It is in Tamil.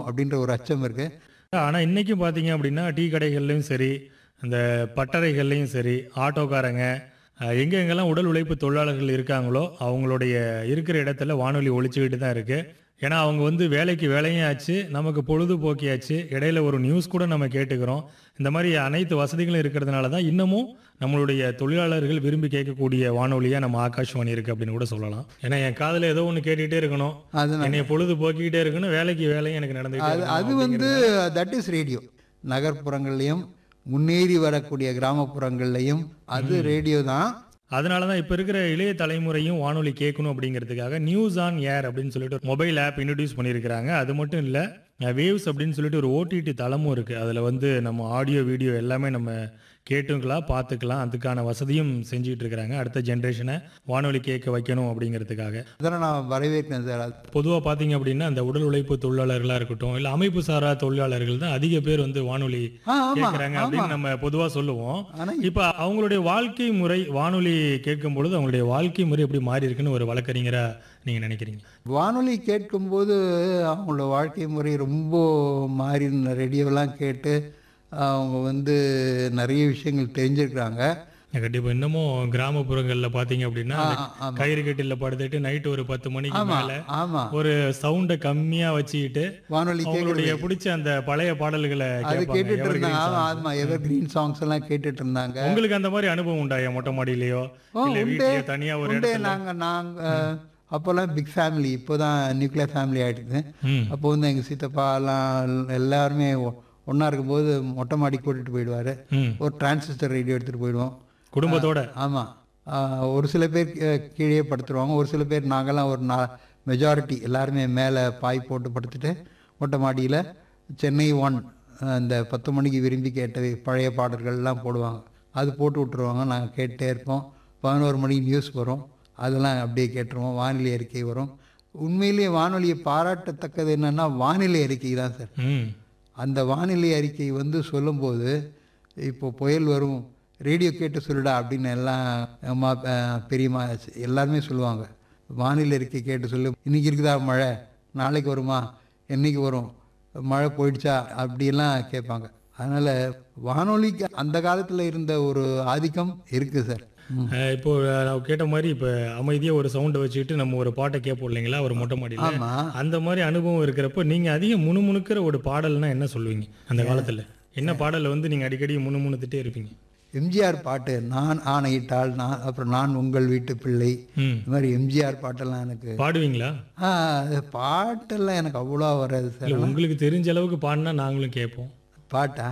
அப்படின்ற ஒரு அச்சம் இருக்கு ஆனால் இன்றைக்கும் பார்த்தீங்க அப்படின்னா டீ கடைகள்லையும் சரி அந்த பட்டறைகள்லையும் சரி ஆட்டோக்காரங்க அஹ், எங்க எங்கெல்லாம் உடல் உழைப்பு தொழிலாளர்கள் இருக்காங்களோ அவங்களுடைய இருக்கிற இடத்துல வானொலி ஒழிச்சுக்கிட்டு தான் இருக்குது ஏன்னா அவங்க வந்து வேலைக்கு வேலையும் ஆச்சு நமக்கு பொழுதுபோக்கியாச்சு இடையில ஒரு நியூஸ் கூட நம்ம கேட்டுக்கிறோம் இந்த மாதிரி அனைத்து வசதிகளும் இருக்கிறதுனால தான் இன்னமும் நம்மளுடைய தொழிலாளர்கள் விரும்பி கேட்கக்கூடிய வானொலியாக நம்ம ஆகாஷ்வாணி இருக்குது அப்படின்னு கூட சொல்லலாம் ஏன்னா என் காதில் ஏதோ ஒன்று கேட்டுக்கிட்டே இருக்கணும் அது என்னைய பொழுது போக்கிக்கிட்டே இருக்கணும் வேலைக்கு வேலையும் எனக்கு நடந்துகிட்டே அது அது இருக்கணும் வந்து தட் இஸ் ரேடியோ நகர்ப்புறங்கள்லையும் முன்னேறி வரக்கூடிய கிராமப்புறங்கள்லையும் அது ரேடியோ தான் அதனால தான் இப்போ இருக்கிற இளைய தலைமுறையும் வானொலி கேட்கணும் அப்படிங்கிறதுக்காக நியூஸ் ஆன் ஏர் அப்படின்னு சொல்லிட்டு ஒரு மொபைல் ஆப் இன்ட்ரடியூஸ் பண்ணியிருக்கிறாங்க அது மட்டும் இல்லை வேவ்ஸ் அப்படின்னு சொல்லிட்டு ஒரு ஓடிடி தளமும் இருக்குது அதில் வந்து நம்ம ஆடியோ வீடியோ எல்லாமே நம்ம கேட்டுக்கலாம் பார்த்துக்கலாம் அதுக்கான வசதியும் செஞ்சுட்டு இருக்கிறாங்க அடுத்த ஜென்ரேஷனை வானொலி கேட்க வைக்கணும் அப்படிங்கிறதுக்காக அதெல்லாம் நான் வரவேற்கிறேன் சார் அது பொதுவாக பார்த்தீங்க அப்படின்னா அந்த உடல் உழைப்பு தொழிலாளர்களாக இருக்கட்டும் இல்லை அமைப்பு சாரா தொழிலாளர்கள் தான் அதிக பேர் வந்து வானொலி ஆ, ஆமா கேட்குறாங்க அப்படின்னு நம்ம பொதுவாக சொல்லுவோம் ஆனா இப்போ அவங்களுடைய வாழ்க்கை முறை வானொலி கேட்கும் பொழுது அவங்களுடைய வாழ்க்கை முறை எப்படி மாறி இருக்குன்னு ஒரு வழக்கறிஞரா நீங்க நினைக்கிறீங்க வானொலி கேட்கும்போது அவங்களோட வாழ்க்கை முறை ரொம்ப மாறி ரேடியோலாம் கேட்டு அவங்க வந்து நிறைய விஷயங்கள் தெரிஞ்சிருக்கிறாங்க கண்டிப்பா இன்னமும் கிராமப்புறங்கள்ல பாத்தீங்க அப்படின்னா ஆ, அந்த ஆமா. கயிறு கட்டில படுத்துட்டு நைட்டு ஒரு பத்து மணிக்கு ஆமா மேல ஆமா ஒரு சவுண்டை கம்மியா வச்சுக்கிட்டு வானொலி அவங்களுடைய கேட்குறது பிடிச்ச அந்த பழைய பாடல்களை அது கேட்பாங்க கேட்டுட்டு evergreen இருந்தாங்க ஆமா songs. ஆமா எவர் கிரீன் சாங்ஸ் எல்லாம் கேட்டுட்டு இருந்தாங்க உங்களுக்கு அந்த மாதிரி அனுபவம் உண்டாயா மொட்டை மாடியிலயோ ஓ, இல்ல உண்டு. வீட்லயோ தனியா ஒரு உண்டு இடத்துல நாங்க நாங்க அப்போல்லாம் பிக் ஃபேமிலி இப்போதான் நியூக்ளியர் ஃபேமிலி ஆயிடுது ம் அப்போ வந்து எங்கள் சித்தப்பாலாம் எல்லாருமே ஒன்றா இருக்கும்போது மொட்டை மாடி கூட்டிகிட்டு போயிடுவார் ம் ஒரு டிரான்சிஸ்டர் ரேடியோ எடுத்துகிட்டு போயிடுவோம் குடும்பத்தோட ஆமாம் ஒரு சில பேர் கீ- கீழே படுத்துருவாங்க ஒரு சில பேர் நாங்கள்லாம் ஒரு நா மெஜாரிட்டி எல்லாருமே மேலே பாய் போட்டு படுத்துட்டு மொட்டை மாடியில் சென்னை ஒன் அந்த பத்து மணிக்கு விரும்பி கேட்ட பழைய பாடல்கள்லாம் போடுவாங்க அது போட்டு விட்ருவாங்க நாங்கள் கேட்டே இருப்போம் பதினோரு மணிக்கு நியூஸ் வரும் அதெல்லாம் அப்படியே கேட்டுருவோம் வானிலை அறிக்கை வரும் உண்மையிலேயே வானொலியை பாராட்டத்தக்கது என்னென்னா வானிலை அறிக்கை தான் சார் ம் அந்த வானிலை அறிக்கை வந்து சொல்லும்போது இப்போ புயல் வரும் ரேடியோ கேட்டு சொல்லுடா அப்படின்னு எல்லாம் அம்மா அஹ், பெரியம்மா எல்லாருமே சொல்லுவாங்க வானிலை அறிக்கை கேட்டு சொல்லு இன்னைக்கு இருக்குதா மழை நாளைக்கு வருமா என்னைக்கு வரும் மழை போயிடுச்சா அப்படியெல்லாம் கேட்பாங்க அதனால் வானொலிக்கு அந்த காலத்தில் இருந்த ஒரு ஆதிக்கம் இருக்குது சார் ம். அஹ் இப்போ அஹ், நான் கேட்ட மாதிரி இப்போ அமைதியா ஒரு சவுண்டை வச்சுக்கிட்டு நம்ம ஒரு பாட்டை கேட்போம் இல்லைங்களா ஒரு மொட்டை மாடியில ஆமாம் அந்த மாதிரி அனுபவம் இருக்கிறப்ப நீங்க அதிக முணுமுணுக்கிற ஒரு பாடல்னா என்ன சொல்லுவீங்க அந்த காலத்துல என்ன பாடல் வந்து நீங்க அடிக்கடி முணுமுணுத்துட்டே இருப்பீங்க எம்ஜிஆர் பாட்டு நான் ஆணையிட்டால் நான் அப்புறம் நான் உங்கள் வீட்டு பிள்ளை ம் இந்த மாதிரி எம்ஜிஆர் பாட்டெல்லாம் எனக்கு பாடுவீங்களா ஆ, அது பாட்டெல்லாம் எனக்கு அவ்வளோ வராது சார் இல்ல உங்களுக்கு தெரிஞ்ச அளவுக்கு பாடினா நாங்களும் கேட்போம் பாட்டா